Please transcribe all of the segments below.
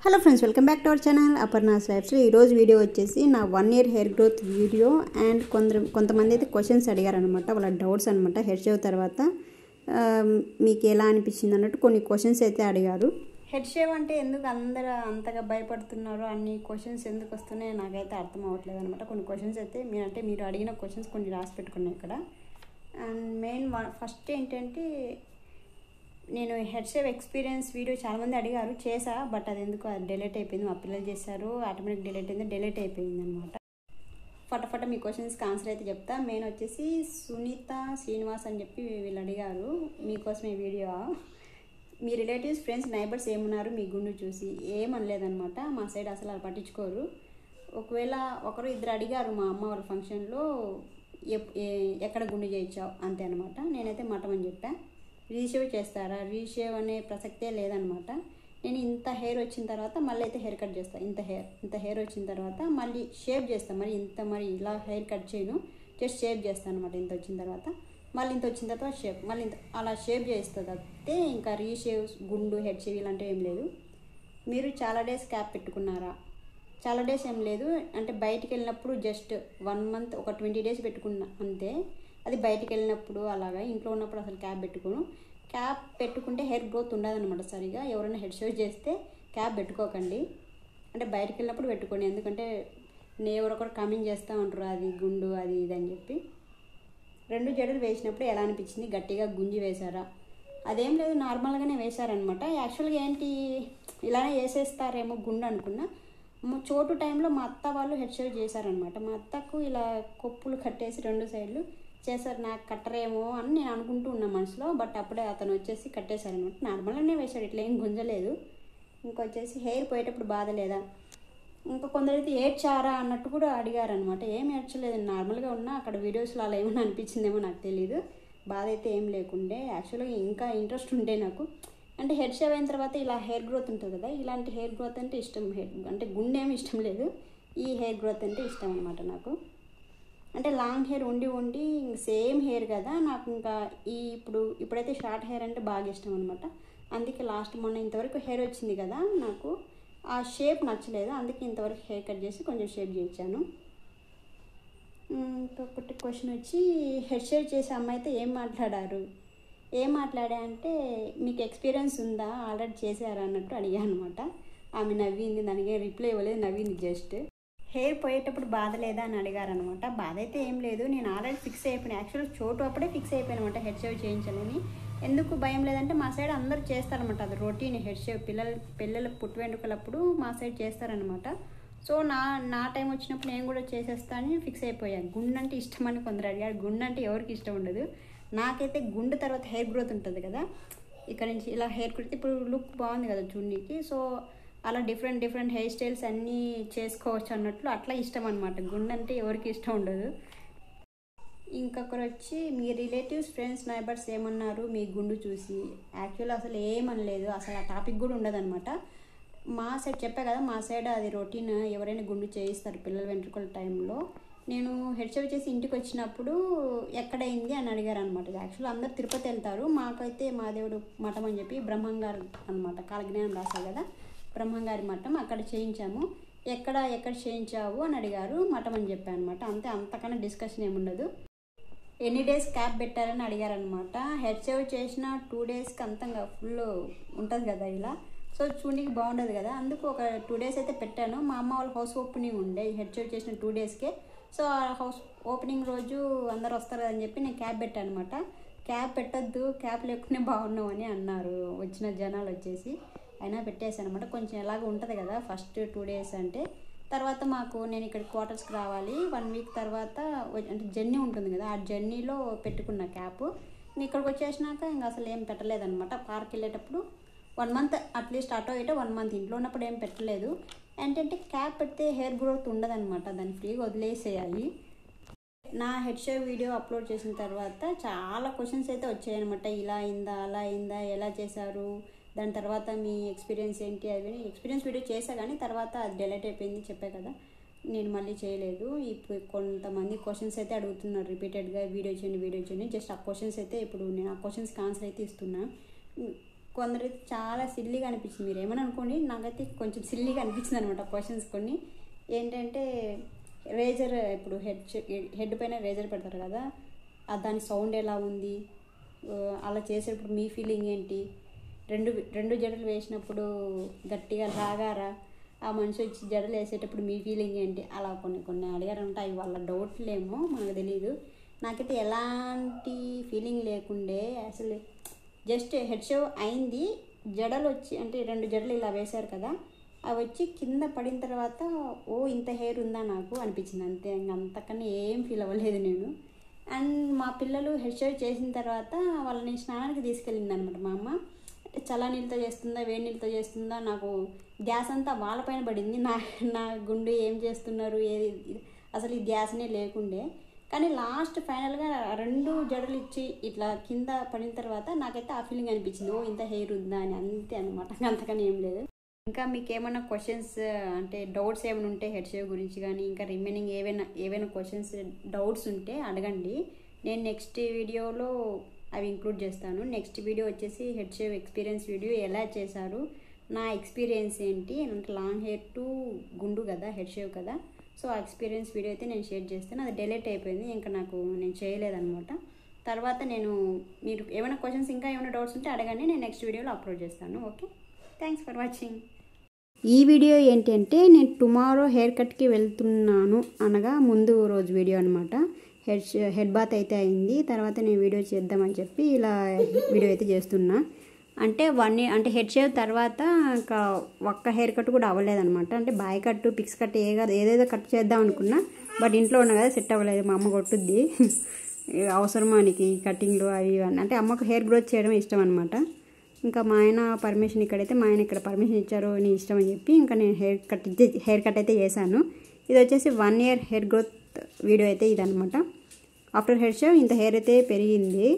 hello friends welcome back to our channel Aparna's lifes ఈరోజు video వచ్చేసి నా one year hair growth video and కొందరు కొంతమంది అయితే క్వశ్చన్స్ అడిగారనమాట వాళ్ళ డౌట్స్ అనమాట హెయిర్ షేవ్ తర్వాత ఆ, మీకు ఎలా అనిపించింది అన్నట్టు కొన్ని క్వశ్చన్స్ అయితే అడిగారు హెడ్ షేవ్ అంటే ఎందుకు అందరూ అంతగా భయపడుతున్నారు అన్ని క్వశ్చన్స్ ఎందుకు వస్తున్నాయో నాకైతే అర్థం అవ్వట్లేదు అనమాట కొన్ని క్వశ్చన్స్ అయితే మీరు అంటే మీరు అడిగిన క్వశ్చన్స్ కొన్ని రాసి పెట్టుకున్నాయి ఇక్కడ అండ్ మెయిన్ ఫస్ట్ ఏంటంటే నేను హెడ్ షేవ్ ఎక్స్పీరియన్స్ వీడియో చాలామంది అడిగారు చేసా బట్ అది ఎందుకు అది డిలీట్ అయిపోయింది మా పిల్లలు చేశారు ఆటోమేటిక్ డిలీట్ అయింది డిలీట్ అయిపోయింది అనమాట ఫటాఫట మీ క్వశ్చన్స్కి ఆన్సర్ అయితే చెప్తా మెయిన్ వచ్చేసి సునీత శ్రీనివాస్ అని చెప్పి వీళ్ళు అడిగారు మీకోసం ఈ వీడియో మీ రిలేటివ్స్ ఫ్రెండ్స్ నైబర్స్ ఏమన్నారు మీ గుండు చూసి ఏమనలేదనమాట మా సైడ్ అసలు అలా పట్టించుకోరు ఒకవేళ ఒకరు ఇద్దరు అడిగారు మా అమ్మ వాళ్ళ ఫంక్షన్లో ఎప్- ఏ- ఎక్కడ గుండు చేయించావు అంతే అనమాట నేనైతే మటం అని చెప్పా రీషేవ్ చేస్తారా రీషేవ్ అనే ప్రసక్తే లేదనమాట నేను ఇంత హెయిర్ వచ్చిన తర్వాత మళ్ళీ అయితే హెయిర్ కట్ చేస్తాను ఇంత హెయిర్ ఇంత హెయిర్ వచ్చిన తర్వాత మళ్ళీ షేప్ చేస్తాను మరి ఇంత మరి ఇలా హెయిర్ కట్ చేయను జస్ట్ షేప్ చేస్తాను అనమాట ఇంత వచ్చిన తర్వాత మళ్ళీ ఇంత వచ్చిన తర్వాత షేప్ మళ్ళీ ఇంత అలా షేప్ చేస్తుంది తప్పితే ఇంకా రీషేవ్స్ గుండు హెడ్ షేవ్ ఇలాంటివి ఏం లేదు మీరు చాలా డేస్ క్యాప్ పెట్టుకున్నారా చాలా డేస్ ఏం లేదు అంటే బయటికి వెళ్ళినప్పుడు జస్ట్ వన్ మంత్ ఒక ట్వంటీ డేస్ పెట్టుకున్నా అంతే అది బయటికి వెళ్ళినప్పుడు అలాగా ఇంట్లో ఉన్నప్పుడు అసలు క్యాప్ పెట్టుకోను క్యాప్ పెట్టుకుంటే హెయిర్ గ్రోత్ ఉండదన్నమాట సరిగా ఎవరైనా హెడ్ షేవ్ చేస్తే క్యాప్ పెట్టుకోకండి అంటే బయటికి వెళ్ళినప్పుడు పెట్టుకోండి ఎందుకంటే నేను ఎవరొకరు కామెంట్ చేస్తూ ఉంటారు అది గుండు అది ఇది అని చెప్పి రెండు జడలు వేసినప్పుడు ఎలా అనిపించింది గట్టిగా గుంజి వేశారా అదేం లేదు నార్మల్గానే వేశారనమాట యాక్చువల్గా ఏంటి ఇలానే వేసేస్తారేమో గుండు అనుకున్నా మ- చోటు టైంలో మా అత్త వాళ్ళు హెడ్ షేవ్ చేశారనమాట మా అత్తకు ఇలా కొప్పులు కట్టేసి రెండు సైడ్లు చేశారు నాకు కట్టరేమో అని నేను అనుకుంటూ ఉన్నా మనసులో బట్ అప్పుడే అతను వచ్చేసి కట్టేశారనమాట నార్మల్గానే వేశాడు ఇట్లా ఏం గుంజలేదు ఇంకొచ్చేసి హెయిర్ పోయేటప్పుడు బాధ లేదా ఇంకా కొందరైతే ఏడ్చారా అన్నట్టు కూడా అడిగారనమాట ఏం ఏడ్చలేదు నార్మల్గా ఉన్నా అక్కడ వీడియోస్లో అలా ఏమైనా అనిపించిందేమో నాకు తెలియదు బాధ అయితే ఏం లేకుండే యాక్చువల్గా ఇంకా ఇంట్రెస్ట్ ఉండే నాకు అంటే హెడ్ షేవ్ అయిన తర్వాత ఇలా హెయిర్ గ్రోత్ ఉంటుంది కదా ఇలాంటి హెయిర్ గ్రోత్ అంటే ఇష్టం హెయిర్ అంటే గుండె ఏమి ఇష్టం లేదు ఈ హెయిర్ గ్రోత్ అంటే ఇష్టం అనమాట నాకు అంటే లాంగ్ హెయిర్ ఉండి ఉండి సేమ్ హెయిర్ కదా నాకు ఇంకా ఈ ఇప్పుడు ఇప్పుడైతే షార్ట్ హెయిర్ అంటే బాగా ఇష్టం అనమాట అందుకే లాస్ట్ మొన్న ఇంతవరకు హెయిర్ వచ్చింది కదా నాకు ఆ షేప్ నచ్చలేదు అందుకే ఇంతవరకు హెయిర్ కట్ చేసి కొంచెం షేప్ చేయించాను మ్మ్, ఇంకొకటి క్వశ్చన్ వచ్చి హెడ్ షేర్ చేసే అమ్మాయి అయితే ఏం మాట్లాడారు ఏం మాట్లాడా అంటే మీకు ఎక్స్పీరియన్స్ ఉందా ఆల్రెడీ చేశారా అన్నట్టు అడిగా అనమాట ఆమె నవ్వింది దానికి రిప్లై ఇవ్వలేదు నవ్వింది జస్ట్ హెయిర్ పోయేటప్పుడు బాధ లేదా అని అడిగారనమాట బాధ అయితే ఏం లేదు నేను ఆల్రెడీ ఫిక్స్ అయిపోయాను యాక్చువల్ చోటు అప్పుడే ఫిక్స్ అయిపోయాను అనమాట హెడ్ షేవ్ చేయించాలని ఎందుకు భయం లేదంటే మా సైడ్ అందరూ చేస్తారనమాట అది రొటీన్ హెడ్ షేవ్ పిల్లల పిల్లల పుట్టు వెంట్రుకలప్పుడు మా సైడ్ చేస్తారనమాట సో నా నా టైం వచ్చినప్పుడు నేను కూడా చేసేస్తానని ఫిక్స్ అయిపోయాను గుండు అంటే ఇష్టం అని కొందరు అడిగారు గుండు అంటే ఎవరికి ఇష్టం ఉండదు నాకైతే గుండు తర్వాత హెయిర్ గ్రోత్ ఉంటుంది కదా ఇక్కడ నుంచి ఇలా హెయిర్ కుడితే ఇప్పుడు లుక్ బాగుంది కదా చూడడానికి సో అలా డిఫరెంట్ డిఫరెంట్ హెయిర్ స్టైల్స్ అన్నీ చేసుకోవచ్చు అన్నట్లు అట్లా ఇష్టం అనమాట గుండు అంటే ఎవరికి ఇష్టం ఉండదు ఇంకొకరు వచ్చి మీ రిలేటివ్స్ ఫ్రెండ్స్ నైబర్స్ ఏమన్నారు మీ గుండు చూసి యాక్చువల్ అసలు ఏమనలేదు అసలు ఆ టాపిక్ కూడా ఉండదన్నమాట మా సైడ్ చెప్పా కదా మా సైడ్ అది రొటీన్ ఎవరైనా గుండు చేయిస్తారు పిల్లల వెంట్రుకల టైంలో నేను హెడ్ షేవ్ చేసి ఇంటికి వచ్చినప్పుడు ఎక్కడైంది అని అడిగారు అనమాట యాక్చువల్ అందరు తిరుపతి వెళ్తారు మాకైతే మా దేవుడు మఠం అని చెప్పి బ్రహ్మంగారు అనమాట కాలజ్ఞానం రాశారు కదా బ్రహ్మంగారి మఠం అక్కడ చేయించాము ఎక్కడ ఎక్కడ చేయించావు అని అడిగారు మఠం అని చెప్పాను అనమాట అంతే అంతకన్నా డిస్కషన్ ఏముండదు ఎన్ని డేస్ క్యాప్ పెట్టారని అడిగారనమాట హెడ్ సేవ్ చేసిన టూ డేస్కి అంతంగా ఫుల్ ఉంటుంది కదా ఇలా సో చూడడానికి బాగుండదు కదా అందుకు ఒక టూ డేస్ అయితే పెట్టాను మా అమ్మ వాళ్ళ హౌస్ ఓపెనింగ్ ఉండే ఈ హెడ్ సేవ్ చేసిన టూ డేస్కే సో ఆ హౌస్ ఓపెనింగ్ రోజు అందరు వస్తారు అని చెప్పి నేను క్యాప్ పెట్టాను అనమాట క్యాప్ పెట్టొద్దు క్యాప్ లేకునే బాగున్నావు అని అన్నారు వచ్చిన జనాలు వచ్చేసి అయినా పెట్టేశాను అనమాట కొంచెం ఎలాగ ఉంటుంది కదా ఫస్ట్ టూ డేస్ అంటే తర్వాత మాకు నేను ఇక్కడ క్వార్టర్స్కి రావాలి వన్ వీక్ తర్వాత వ- అంటే జర్నీ ఉంటుంది కదా ఆ జర్నీలో పెట్టుకున్న క్యాప్ ఇక్కడికి వచ్చేసినాక ఇంకా అసలు ఏం పెట్టలేదన్నమాట పార్క్ వెళ్ళేటప్పుడు వన్ మంత్ అట్లీస్ట్ అటో ఇటో వన్ మంత్ ఇంట్లో ఉన్నప్పుడు ఏం పెట్టలేదు ఏంటంటే క్యాప్ పెడితే హెయిర్ గ్రోత్ ఉండదన్నమాట దాన్ని ఫ్రీగా వదిలేసేయాలి నా హెడ్ షేవ్ వీడియో అప్లోడ్ చేసిన తర్వాత చాలా క్వశ్చన్స్ అయితే వచ్చాయన్నమాట ఇలా అయిందా అలా అయిందా ఎలా చేశారు దాని తర్వాత మీ ఎక్స్పీరియన్స్ ఏంటి అవి ఎక్స్పీరియన్స్ వీడియో చేసా కానీ తర్వాత అది డెలైట్ అయిపోయింది చెప్పా కదా నేను మళ్ళీ చేయలేదు ఇప్పుడు కొంతమంది క్వశ్చన్స్ అయితే అడుగుతున్నారు రిపీటెడ్గా వీడియో చేయండి వీడియో చేయండి జస్ట్ ఆ క్వశ్చన్స్ అయితే ఇప్పుడు నేను ఆ క్వశ్చన్స్కి ఆన్సర్ అయితే ఇస్తున్నా కొందరు చాలా సిల్లీగా అనిపించింది మీరు ఏమని అనుకోండి నాకైతే కొంచెం సిల్లీగా అనిపించింది అనమాట క్వశ్చన్స్ కొన్ని ఏంటంటే రేజర్ ఇప్పుడు హెడ్ హెడ్ పైన రేజర్ పెడతారు కదా ఆ దాని సౌండ్ ఎలా ఉంది ఆ, అలా చేసేటప్పుడు మీ ఫీలింగ్ ఏంటి రెండు రెండు జడలు వేసినప్పుడు గట్టిగా లాగారా ఆ మనిషి వచ్చి జడలు వేసేటప్పుడు మీ ఫీలింగ్ ఏంటి అలా కొన్ని కొన్ని అడిగారంటే అవి వాళ్ళ డౌట్లేమో మనకు తెలియదు నాకైతే ఎలాంటి ఫీలింగ్ లేకుండే అసలు జస్ట్ హెడ్ షో అయింది జడలు వచ్చి అంటే రెండు జడలు ఇలా వేశారు కదా అవి వచ్చి కింద పడిన తర్వాత ఓ ఇంత హెయిర్ ఉందా నాకు అనిపించింది అంతే ఇంక అంతకన్నా ఏం ఫీల్ అవ్వలేదు నేను అండ్ మా పిల్లలు హెడ్ షో చేసిన తర్వాత వాళ్ళని స్నానానికి తీసుకెళ్ళింది అనమాట మా అమ్మ అంటే చల్ల నీళ్ళతో చేస్తుందా వేడి నీళ్ళతో చేస్తుందా నాకు ధ్యాస అంతా వాళ్ళపైన పడింది నా నా గుండు ఏం చేస్తున్నారు ఏది అసలు ఈ ధ్యాసనే లేకుండే కానీ లాస్ట్ ఫైనల్గా రెండు జడలు ఇచ్చి ఇట్లా కింద పడిన తర్వాత నాకైతే ఆ ఫీలింగ్ అనిపించింది ఓ ఇంత హెయిర్ ఉందా అని అంతే అనమాట అంతకని ఏం లేదు ఇంకా మీకు ఏమైనా క్వశ్చన్స్ అంటే డౌట్స్ ఏమైనా ఉంటే హెడ్ షేవ్ గురించి కానీ ఇంకా రిమైనింగ్ ఏవైనా ఏవైనా క్వశ్చన్స్ డౌట్స్ ఉంటే అడగండి నేను నెక్స్ట్ వీడియోలో అవి ఇంక్లూడ్ చేస్తాను నెక్స్ట్ వీడియో వచ్చేసి హెడ్ షేవ్ ఎక్స్పీరియన్స్ వీడియో ఎలా చేశారు నా ఎక్స్పీరియన్స్ ఏంటి అంటే లాంగ్ హెయిర్ టు గుండు కదా హెడ్ షేవ్ కదా సో ఆ ఎక్స్పీరియన్స్ వీడియో అయితే నేను షేర్ చేస్తాను అది డిలీట్ అయిపోయింది ఇంకా నాకు నేను చేయలేదన్నమాట తర్వాత నేను మీరు ఏమైనా క్వశ్చన్స్ ఇంకా ఏమైనా డౌట్స్ ఉంటే అడగండి నేను నెక్స్ట్ వీడియోలో అప్లోడ్ చేస్తాను ఓకే థ్యాంక్స్ ఫర్ వాచింగ్ ఈ వీడియో ఏంటంటే నేను టుమారో హెయిర్ కట్కి వెళ్తున్నాను అనగా ముందు రోజు వీడియో అనమాట హెడ్ హెడ్ బాత్ అయితే అయింది తర్వాత నేను వీడియో చేద్దామని చెప్పి ఇలా వీడియో అయితే చేస్తున్నా అంటే వన్ ఇయర్ అంటే హెడ్ షేవ్ తర్వాత ఇంకా ఒక్క హెయిర్ కట్ కూడా అవ్వలేదన్నమాట అంటే బాయ్ కట్ పిక్స్ కట్ ఏ ఏదేదో కట్ చేద్దాం అనుకున్నా బట్ ఇంట్లో ఉన్నా కదా సెట్ అవ్వలేదు మా అమ్మ కొట్టుద్ది అవసరమా నీకు కటింగ్లు అవి ఇవన్నీ అంటే అమ్మకు హెయిర్ గ్రోత్ చేయడం ఇష్టం అనమాట ఇంకా మా ఆయన పర్మిషన్ ఇక్కడైతే మా ఆయన ఇక్కడ పర్మిషన్ ఇచ్చారు నీ ఇష్టం అని చెప్పి ఇంకా నేను హెయిర్ కట్ హెయిర్ కట్ అయితే చేశాను ఇది వచ్చేసి one year hair growth video అయితే ఇదనమాట ఆఫ్టర్ హెయిర్ షో ఇంత హెయిర్ అయితే పెరిగింది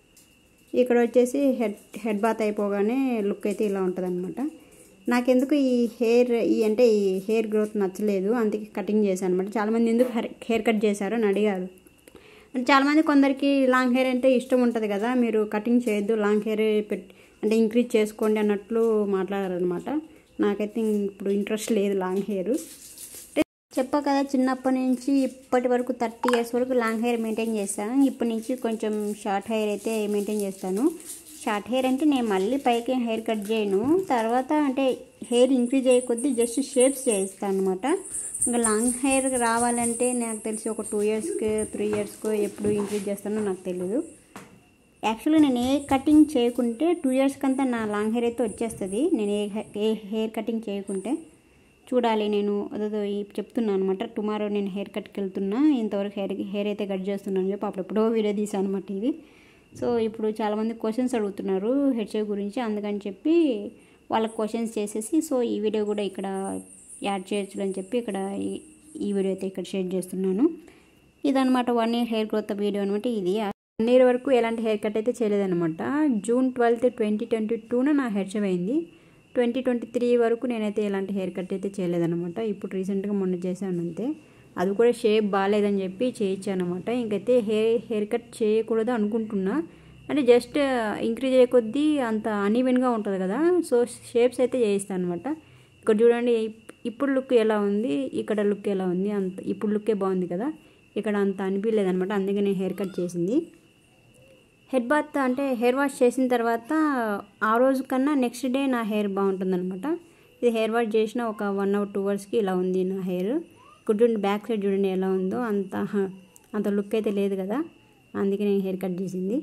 ఇక్కడ వచ్చేసి హెడ్ హెడ్ బాత్ అయిపోగానే లుక్ అయితే ఇలా ఉంటుంది అనమాట నాకెందుకు ఈ హెయిర్ ఈ అంటే ఈ హెయిర్ గ్రోత్ నచ్చలేదు అందుకే కటింగ్ చేశాను అనమాట చాలామంది ఎందుకు హెయిర్ కట్ చేశారు అని అడిగారు అంటే చాలామంది కొందరికి లాంగ్ హెయిర్ అంటే ఇష్టం ఉంటుంది కదా మీరు కటింగ్ చేయొద్దు లాంగ్ హెయిర్ పెట్టి అంటే ఇంక్రీజ్ చేసుకోండి అన్నట్లు మాట్లాడారనమాట నాకైతే ఇప్పుడు ఇంట్రెస్ట్ లేదు లాంగ్ హెయిర్ చెప్పా కదా చిన్నప్పటి నుంచి ఇప్పటి వరకు థర్టీ ఇయర్స్ వరకు లాంగ్ హెయిర్ మెయింటైన్ చేస్తాను ఇప్పటి నుంచి కొంచెం షార్ట్ హెయిర్ అయితే మెయింటైన్ చేస్తాను షార్ట్ హెయిర్ అంటే నేను మళ్ళీ పైకి హెయిర్ కట్ చేయను తర్వాత అంటే హెయిర్ ఇంక్రీజ్ అయ్యే కొద్దీ జస్ట్ షేప్స్ చేస్తాను అనమాట ఇంకా లాంగ్ హెయిర్ రావాలంటే నాకు తెలిసి ఒక టూ ఇయర్స్కి త్రీ ఇయర్స్కో ఎప్పుడు ఇంక్రీజ్ చేస్తానో నాకు తెలియదు యాక్చువల్గా నేను ఏ కటింగ్ చేయకుంటే టూ ఇయర్స్కి అంతా నా లాంగ్ హెయిర్ అయితే వచ్చేస్తుంది నేను ఏ ఏ హెయిర్ కటింగ్ చేయకుంటే చూడాలి నేను అదో చెప్తున్నాను అనమాట టుమారో నేను హెయిర్ కట్కి వెళ్తున్నా ఇంతవరకు హెయిర్ హెయిర్ అయితే కట్ చేస్తున్నాను చెప్పి అప్పుడెప్పుడో వీడియో తీసాను అనమాట ఇది సో ఇప్పుడు చాలామంది క్వశ్చన్స్ అడుగుతున్నారు హెడ్ షేవ్ గురించి అందుకని చెప్పి వాళ్ళకి క్వశ్చన్స్ చేసేసి సో ఈ వీడియో కూడా ఇక్కడ యాడ్ చేయొచ్చు అని చెప్పి ఇక్కడ ఈ వీడియో అయితే ఇక్కడ షేర్ చేస్తున్నాను ఇదనమాట one year hair growth video అనమాట ఇది వన్ ఇయర్ వరకు ఎలాంటి హెయిర్ కట్ అయితే చేయలేదన్నమాట జూన్ ట్వెల్త్ ట్వంటీ ట్వంటీ టూన నా హెడ్ షేవ్ అయింది ట్వంటీ ట్వంటీ త్రీ వరకు నేనైతే ఎలాంటి హెయిర్ కట్ అయితే చేయలేదన్నమాట ఇప్పుడు రీసెంట్గా మొన్న చేశాను అంతే అది కూడా షేప్ బాగాలేదని చెప్పి చేయించానమాట ఇంకైతే హెయిర్ హెయిర్ కట్ చేయకూడదు అనుకుంటున్నా అంటే జస్ట్ ఇంక్రీజ్ అయ్యే కొద్దీ అంత అన్ఈవెన్గా ఉంటుంది కదా సో షేప్స్ అయితే చేయిస్తాను అనమాట ఇక్కడ చూడండి ఇప్పుడు లుక్ ఎలా ఉంది ఇక్కడ లుక్ ఎలా ఉంది అంత ఇప్పుడు లుక్కే బాగుంది కదా ఇక్కడ అంత అనిపించలేదనమాట అందుకే నేను హెయిర్ కట్ చేసింది హెడ్ బాత్ అంటే హెయిర్ వాష్ చేసిన తర్వాత ఆ రోజు కన్నా నెక్స్ట్ డే నా హెయిర్ బాగుంటుందన్నమాట ఇది హెయిర్ వాష్ చేసిన ఒక వన్ అవర్ టూ అవర్స్కి ఇలా ఉంది నా హెయిర్ ఇక్కడ చూడండి బ్యాక్ సైడ్ చూడండి ఎలా ఉందో అంత అంత లుక్ అయితే లేదు కదా అందుకే నేను హెయిర్ కట్ చేసింది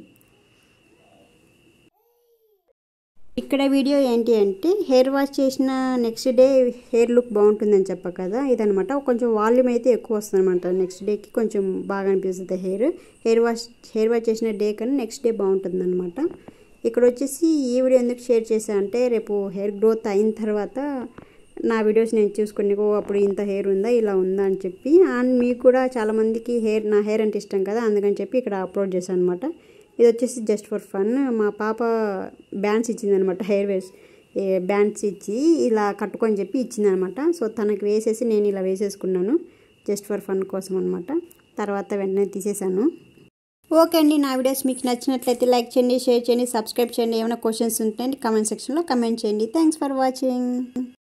ఇక్కడ వీడియో ఏంటి అంటే హెయిర్ వాష్ చేసిన నెక్స్ట్ డే హెయిర్ లుక్ బాగుంటుందని చెప్ప కదా ఇదనమాట కొంచెం వాల్యూమ్ అయితే ఎక్కువ వస్తుంది అనమాట నెక్స్ట్ డేకి కొంచెం బాగా అనిపిస్తుంది hair hair wash hair wash చేసిన డే కన్నా నెక్స్ట్ డే బాగుంటుంది అనమాట ఇక్కడ వచ్చేసి ఈ వీడియో ఎందుకు షేర్ చేశాను అంటే రేపు హెయిర్ గ్రోత్ అయిన తర్వాత నా వీడియోస్ నేను చూసుకుని అప్పుడు ఇంత హెయిర్ ఉందా ఇలా ఉందా అని చెప్పి అండ్ మీకు కూడా చాలామందికి హెయిర్ నా హెయిర్ అంటే ఇష్టం కదా అందుకని చెప్పి ఇక్కడ అప్లోడ్ చేశాను అనమాట ఇది వచ్చేసి జస్ట్ ఫర్ ఫన్ మా పాప బ్యాండ్స్ ఇచ్చిందనమాట హెయిర్ వేస్ బ్యాండ్స్ ఇచ్చి ఇలా కట్టుకొని చెప్పి ఇచ్చిందనమాట సో తనకి వేసేసి నేను ఇలా వేసేసుకున్నాను జస్ట్ ఫర్ ఫన్ కోసం అనమాట తర్వాత వెంటనే తీసేసాను ఓకే అండి నా వీడియోస్ మీకు నచ్చినట్లయితే లైక్ చేయండి షేర్ చేయండి సబ్స్క్రైబ్ చేయండి ఏమైనా క్వశ్చన్స్ ఉంటే కామెంట్ సెక్షన్లో కమెంట్ చేయండి థ్యాంక్స్ ఫర్ వాచింగ్